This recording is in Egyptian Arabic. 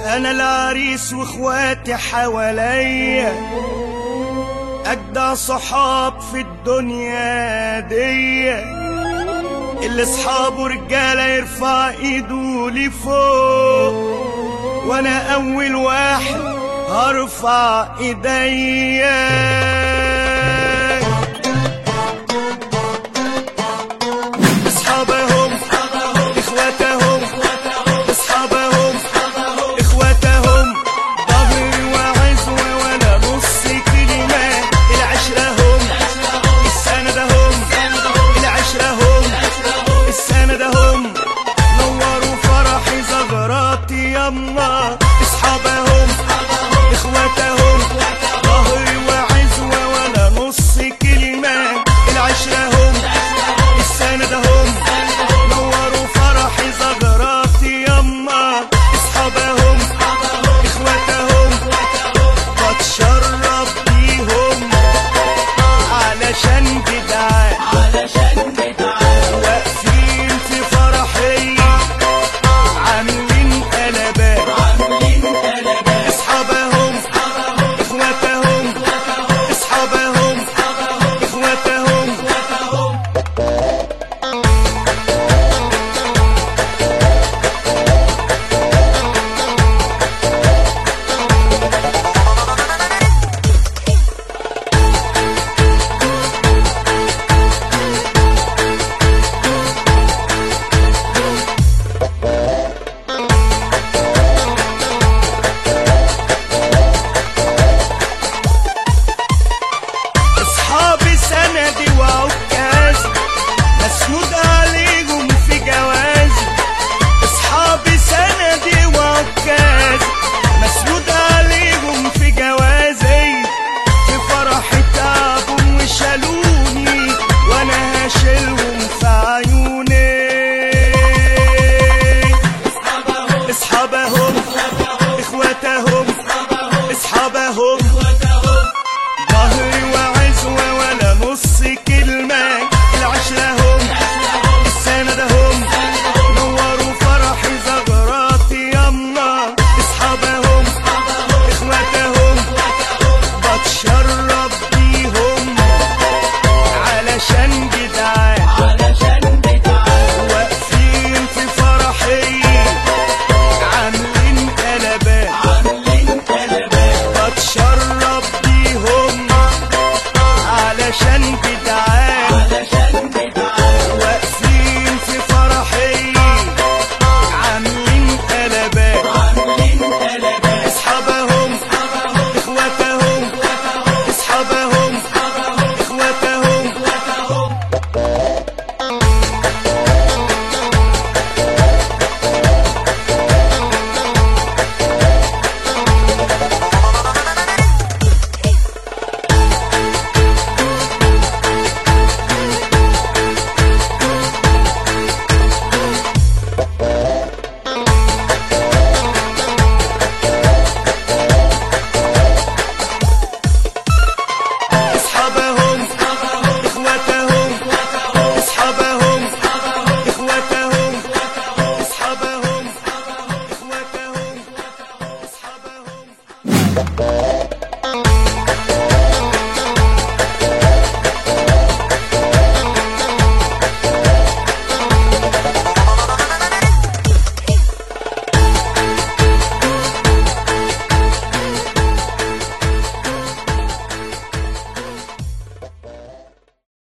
انا العريس واخواتي حواليا اجدع صحاب في الدنيا دي اللي اصحابه رجاله يرفع ايده لفوق وانا اول واحد هرفع ايديا اصحابهم اخواتهم اصحابهم اخواتهم ظهر وعزوة ولا نص كلمة العشرة هم السنة هم العشرة هم السنة هم نوروا فرحي زغراتي يما اصحابهم اخواتهم ظهر وعزوة ولا نص كلمة العشرة هم السنة هم نوروا فرحي زغراتي يما اصحابهم اخواتهم بتشرف بيهم علشان جدعان